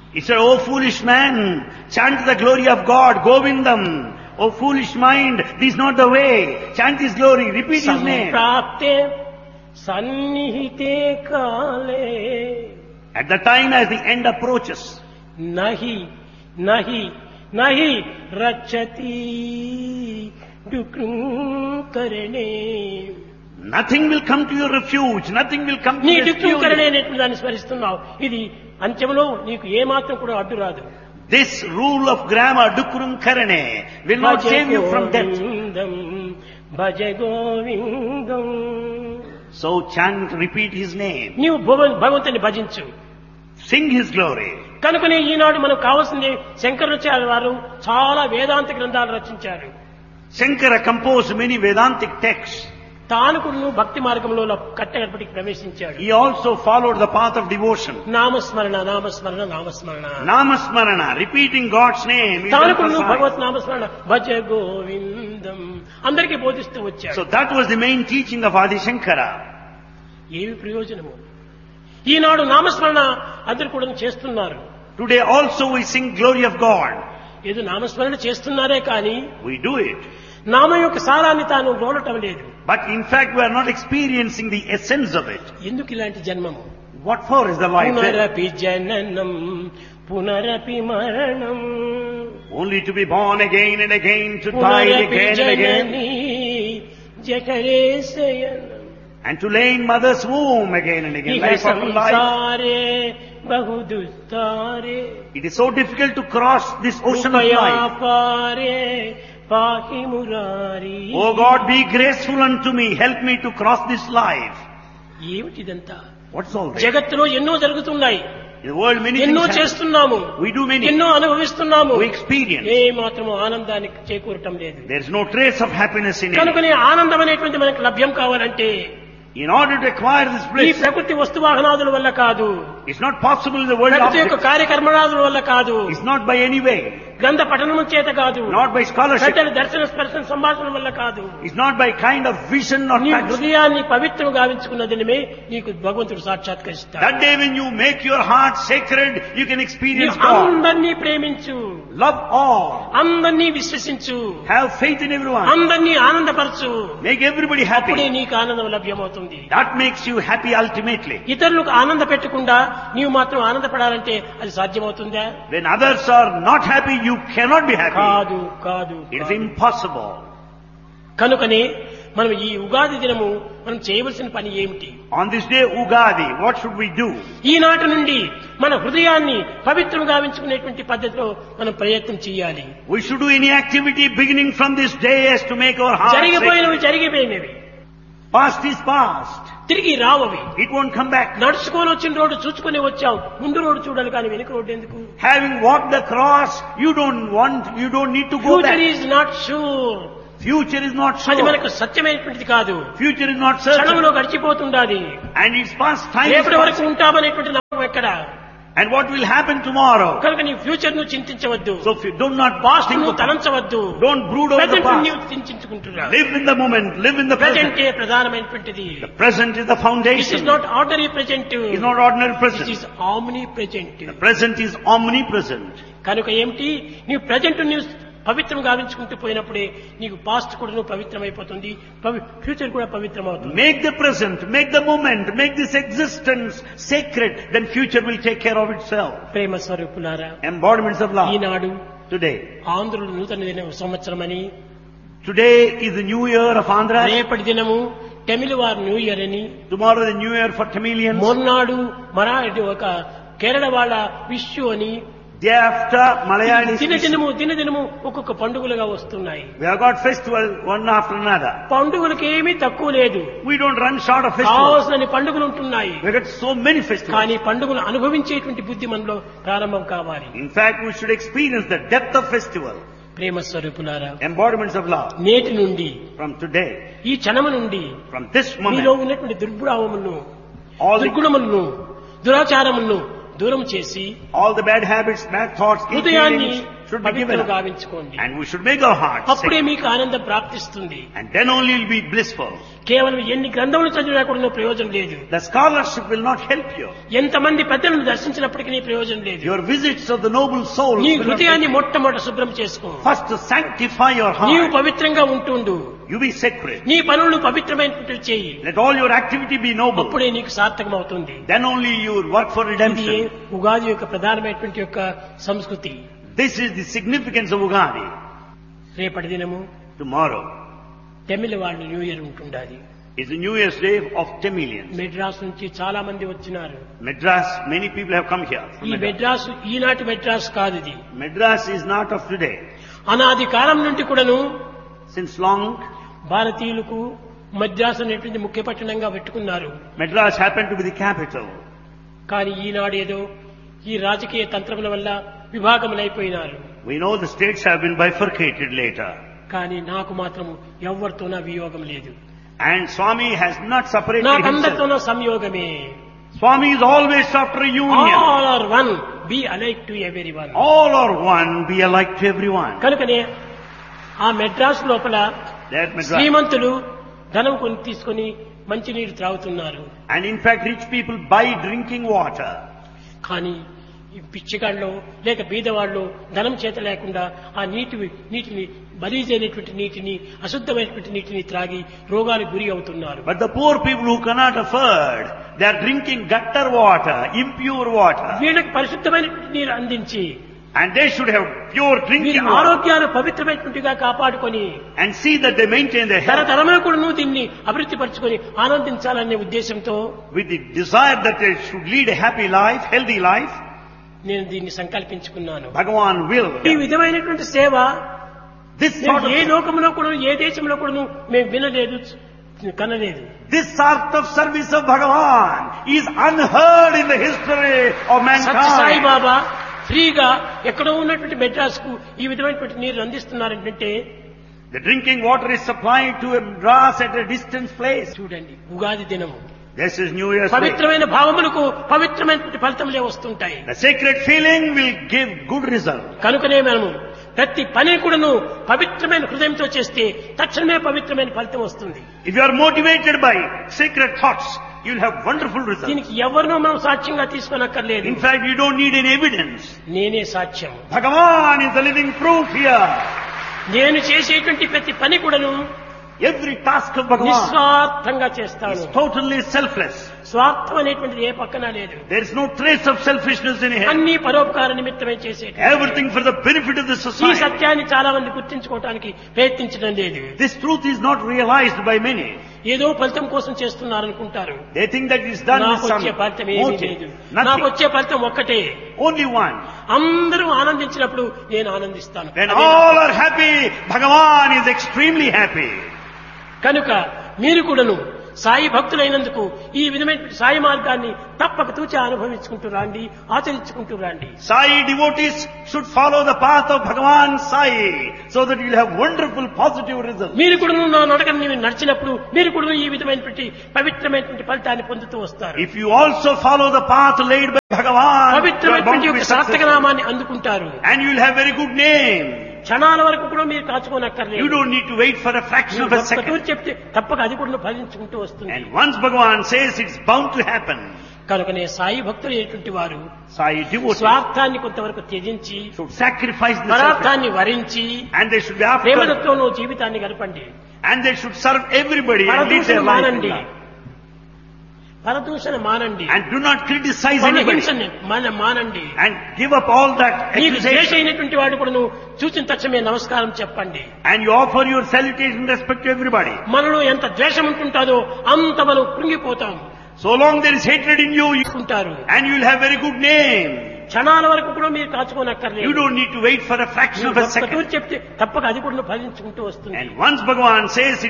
He said, Oh foolish man, chant the glory of God, Govindam. Oh foolish mind, this is not the way. Chant His glory, repeat His name. సంప్రాప్తే సన్నిహితే కాలే At the time as the end approaches, నహి నహి నహి రచ్చతి డుకృంకరణే nothing will come to your refuge, nothing will come to నీ rescue డుకృంకరణే you. అనేటువంటి దాన్ని స్మరిస్తున్నావు ఇది అంత్యంలో నీకు ఏమాత్రం కూడా అడ్డు రాదు This rule of grammar, Dukrum Karane, will not భజ save you from death. గోవిందం భజ గోవిందం So chant, repeat His name, నీవు భువ- భగవంతుని భజించు sing His glory. కనుకనే ఈనాడు మనకు కావాల్సింది శంకరాచార్య వారు చాలా వేదాంత గ్రంథాలు రచించారు Shankara composed many Vedantic texts. తాను కూడా భక్తి మార్గంలో కట్టగడపటికి ప్రవేశించాడు He also followed the path of devotion. నామస్మరణ నామస్మరణ నామస్మరణ Namasmarana, repeating God's name. is తాను కూడా emphasized. భగవత్ నామస్మరణ భజ గోవిందం అందరికీ బోధిస్తూ వచ్చాడు So that was the main teaching of Adi Shankara. ఏమి ప్రయోజనము ఈనాడు నామస్మరణ అందరు కూడా చేస్తున్నారు Today also we sing glory of God. ఏదో నామస్మరణ చేస్తున్నారే కానీ We do it. నామం యొక్క సారాన్ని తాను గోడటం లేదు But in fact we are not experiencing the essence of it. ఎందుకు ఇలాంటి జన్మము What for is the life? then? పునరపి జననం పునరపి మరణం Only to be born again and again, to die పునరపి again and again, Janani జఠరే శయనం and to lay in mother's womb again and again. ఇహ Life after life. సంసారే బహు దుస్తారే It is so difficult to cross this ocean of life. పారే పాహి Murari Oh God, be graceful unto me. Help me to cross this life. ఏమిటిదంతా What's all this? జగత్తులో ఎన్నో జరుగుతున్నాయి In the world many ఎన్నో things happen. చేస్తున్నాము We do many. ఎన్నో అనుభవిస్తున్నాము We experience. ఏ మాత్రము ఆనందానికి చేకూరటం లేదు There is no trace of happiness in it. కనుకనే ఆనందం అనేటువంటి మనకు లభ్యం కావాలంటే In order to acquire this ఈ bliss, ప్రకృతి వస్తువాహనాదుల వల్ల కాదు it's not possible in the world of ప్రకృతి యొక్క కార్యకర్మణాదుల వల్ల కాదు It's not by any way. గ్రంథ పఠనం చేత కాదు Not by scholarship. పెద్దల దర్శన స్పర్శన సంభాషణ వల్ల కాదు It's not by kind of vision or నీ touch. హృదయాన్ని పవిత్రం గావించుకున్నదినమే నీకు భగవంతుడు సాక్షాత్కరిస్తాడు That day when you make your heart sacred, you can experience నీవు God. అందరినీ ప్రేమించు Love all. అందరినీ విశ్వసించు Have faith in everyone. అందరినీ ఆనందపరచు Make everybody అప్పుడే happy. నీకు ఆనందం లభ్యమవుతుంది That makes you happy ultimately. ఇతరులకు ఆనంద పెట్టకుండా నీవు మాత్రం ఆనందపడాలంటే అది సాధ్యమవుతుందా When others are not happy, you cannot be happy. కాదు కాదు It is కాదు. impossible. కనుకనే మనం ఈ ఉగాది దినము మనం చేయవలసిన పని ఏమిటి On this day, Ugadi, what should we do? ఈనాటి నుండి మన హృదయాన్ని పవిత్రం గావించుకునేటువంటి పద్ధతిలో మనం ప్రయత్నం చేయాలి We should do any activity beginning from this day as to make our heart జరిగిపోయినవి sacred. జరిగిపోయినవి Past is past. తిరిగి రావవి It won't come back. నడుచుకొని వచ్చిన రోడ్డు చూసుకొని వచ్చావు ముందు రోడ్డు చూడాలి కానీ వెనుక రోడ్డు ఎందుకు Having walked the cross, you don't want, you don't need to go future back. Is not sure Future is not అది sure. మనకు సత్యమైనటువంటిది కాదు Future is not certain. క్షణంలో గడిచిపోతుండాలి And it's past time. is రేపటి వరకు past. ఉంటామనేటువంటి నమ్మకం ఎక్కడ And what will happen tomorrow? కనుక నీ ఫ్యూచర్ నువ్వు చింతించవద్దు So if you do not past think నువ్వు of తలంచవద్దు don't brood over the present past. నీవు చింతించుకుంటున్నావు Live in the moment, live in the present. ప్రజెంటే ప్రధానమైనటువంటిది The present is the this foundation. Is not ordinary present It's not ordinary this present. Is omnipresent The present is omnipresent. కనుక ఏమిటి నీవు present నీవు పవిత్రం గావించుకుంటూ పోయినప్పుడే నీకు past కూడా నువ్వు పవిత్రమైపోతుంది future కూడా పవిత్రమవుతుంది Make the present, make the moment, make this existence sacred, then future will take care of itself. ప్రేమ స్వరూపులారా Embodiments of love. Eenadu Today. ఆంధ్రులు నూతన దిన సంవత్సరం అని Today is the new year of Andhra. రేపటి దినము తమిళ వారు న్యూ ఇయర్ అని Tomorrow the new year for Tamilians. మొన్నాడు మరాఠీ ఒక కేరళ వాళ్ళ విషు అని Day after Malayalis. దినదినము దినదినము ఒక్కొక్క పండుగలుగా వస్తున్నాయి We have got festival one after another. పండుగలకు ఏమీ తక్కువ లేదు We don't run short of festivals. కావాల్సిన పండుగలు ఉంటున్నాయి We got so many festivals. కానీ పండుగలు అనుభవించేటువంటి బుద్ధి మనలో ప్రారంభం కావాలి In fact, we should experience the depth of festival. ప్రేమ స్వరూపులారా Embodiments of love. నేటి నుండి From today, ఈ క్షణము నుండి from this మీలో moment, ఉన్నటువంటి దుర్భావములను all the, దుర్గుణములను దురాచారములను దూరం చేసి all the bad habits, bad thoughts, హృదయాన్ని feelings, should be given పవిత్రం up. గావించుకోండి And we should make our hearts అప్పుడే sacred. మీకు ఆనందం ప్రాప్తిస్తుంది And then only you'll be blissful. కేవలం ఎన్ని గ్రంథములు చదివినా కూడా ప్రయోజనం లేదు The scholarship will not help you. ఎంతమంది పెద్దలను దర్శించినప్పటికీ నీ ప్రయోజనం లేదు Your visits of the noble souls నీ will not హృదయాన్ని help you. మొట్టమొదట శుభ్రం చేసుకో First to sanctify your నీవు heart. పవిత్రంగా ఉంటుండు You be sacred. నీ పనులు పవిత్రమైనటువంటి చేయి Let all your activity be noble. అప్పుడే నీకు సార్థకం అవుతుంది Then only you will work for ఇది redemption. ఉగాది యొక్క ప్రధానమైనటువంటి యొక్క సంస్కృతి This is the significance of Ugadi. రేపటి దినము Tomorrow తమిళ వాళ్ళు న్యూ ఇయర్ ఉంటుండాలి is the New Year's Day of Tamilians. Madras నుంచి చాలా మంది వచ్చినారు Madras, many people have come here. from ఈ Madras. మెడ్రాస్ ఈనాటి మెడ్రాస్ కాదు ఇది Madras is not of today. అనాది కాలం నుండి కూడాను Since long, భారతీయులకు మద్రాసు అనేటువంటి ముఖ్య పట్టణంగా పెట్టుకున్నారు Madras happened to be the capital. కానీ ఈనాడు ఏదో ఈ రాజకీయ తంత్రముల వల్ల విభాగములైపోయినారు We know the states have been bifurcated later. కానీ నాకు మాత్రము ఎవరితోనా వియోగం లేదు And Swami has not separated himself. నాకందరితోనూ సంయోగమే Swami is always after union. All are one be alike to everyone All are one, be alike to everyone. కనుకనే ఆ మెడ్రాస్ లోపల That Madras. శ్రీమంతులు ధనం కొని తీసుకొని మంచినీరు త్రాగుతున్నారు And in fact, rich people buy drinking water. కానీ ఈ పిచ్చిగాళ్ళు లేక బీదవాళ్ళు ధనం చేత లేకుండా ఆ నీటి నీటిని బలీజైనటువంటి నీటిని అశుద్ధమైనటువంటి నీటిని త్రాగి రోగాలకు గురి అవుతున్నారు But the poor people who cannot afford, they are drinking gutter water, impure water. వీళ్ళకి పరిశుద్ధమైనటువంటి నీరు అందించి And they should have pure వీరి drinking water. ఆరోగ్యాలు పవిత్రమైనటువంటిగా కాపాడుకొని And see that they maintain their health తరతరమే కూడా దీన్ని అభివృద్ధి పరచుకొని ఆనందించాలనే ఉద్దేశంతో with the desire that they should lead a happy life, healthy life. నేను దీన్ని సంకల్పించుకున్నాను Bhagavan will. ఈ విధమైనటువంటి సేవ This మేము sort ఏ of, లోకంలో కూడా ఏ దేశంలో కూడా మేము వినలేదు కనలేదు this sort of service of Bhagavan is unheard in the history of Satya Sai mankind. బాబా ఫ్రీగా ఎక్కడో ఉన్నటువంటి మెడ్రాస్ కు ఈ విధమైనటువంటి నీరు అందిస్తున్నారంటే The drinking water is supplied to a grass at a distant place. చూడండి ఉగాది దినము This is New Year's Day. పవిత్రమైన భావములకు పవిత్రమైనటువంటి ఫలితములే వస్తుంటాయి The sacred feeling will give good result. కనుకనే మనము ప్రతి పని కూడాను పవిత్రమైన హృదయంతో చేస్తే తక్షణమే పవిత్రమైన ఫలితం వస్తుంది If you are motivated by sacred thoughts, you'll have wonderful results. దీనికి ఎవరినో మనం సాక్ష్యంగా తీసుకోనక్కర్లేదు In fact, you don't need any evidence. నేనే సాక్ష్యం Bhagavan is the living proof here. నేను చేసేటువంటి ప్రతి పని కూడాను Every task of Bhagavan నిస్వార్థంగా చేస్తాను is totally selfless. స్వార్థం అనేటువంటిది ఏ పక్కన లేదు There is no trace of selfishness in it. అన్ని పరోపకార నిమిత్తమే చేసే Everything for the benefit of the ఈ society. సత్యాన్ని చాలా మంది గుర్తించుకోవటానికి ప్రయత్నించడం లేదు This truth is not realized by many. ఏదో ఫలితం కోసం చేస్తున్నారనుకుంటారు They think that it's done with నాకు some వచ్చే ఫలితం ఏమీ లేదు motive. నాకు Nothing. వచ్చే ఫలితం ఒక్కటే Only one. అందరూ ఆనందించినప్పుడు నేను ఆనందిస్తాను When అదే all are happy, Bhagavan is extremely happy. కనుక మీరు కూడాను సాయి భక్తులైనందుకు ఈ విధమైన సాయి మార్గాన్ని తప్పక తూచి అనుభవించుకుంటూ రండి ఆచరించుకుంటూ రండి Sai devotees should follow the path of Bhagavan Sai so that you'll have wonderful positive results. మీరు కూడా నా నడకని మీరు నడిచినప్పుడు మీరు కూడా ఈ విధమైనటువంటి పవిత్రమైనటువంటి ఫలితాన్ని పొందుతూ వస్తారు If you also follow the path laid by Bhagavan, you are bound పవిత్రమైనటువంటి to be యొక్క సార్థక successful. నామాన్ని అందుకుంటారు And you'll have very good name. క్షణాల వరకు కూడా మీరు You కాచుకోనక్కర్లేదు don't need to wait for a fraction of a ఒక్క second. తూరి చెప్తే తప్పక అది కూడా ఫలించుకుంటూ వస్తుంది And once Bhagavan says it's bound to happen, కనుకనే సాయి భక్తులు అనేటువంటి వారు Sai devotees స్వార్థాన్ని కొంతవరకు త్యజించి should sacrifice the self పదార్థాన్ని వరించి and they should be after ప్రేమతత్వంలో జీవితాన్ని గడపండి and they should serve everybody and lead పరదూషణ their life in మానండి love. పరదూషణ మానండి and do not criticize anybody హింసని మన మానండి and give up all that నీకు ద్వేష accusation అయినటువంటి వాడు కూడా నువ్వు చూసిన తక్షణమే నమస్కారం చెప్పండి and you offer your salutation and respect to everybody. మనలో ఎంత ద్వేషం ఉంటుంటాదో అంత మనం కృంగిపోతాం So long there is hatred in you, you ఉంటారు and you will have very good name. క్షణాల వరకు కూడా మీరు You కాచుకోనక్కర్లేదు don't need to wait for a fraction of a ఒక్క second. తూరి చెప్తే తప్పక అది కూడా ఫలించుకుంటూ వస్తుంది And once Bhagavan says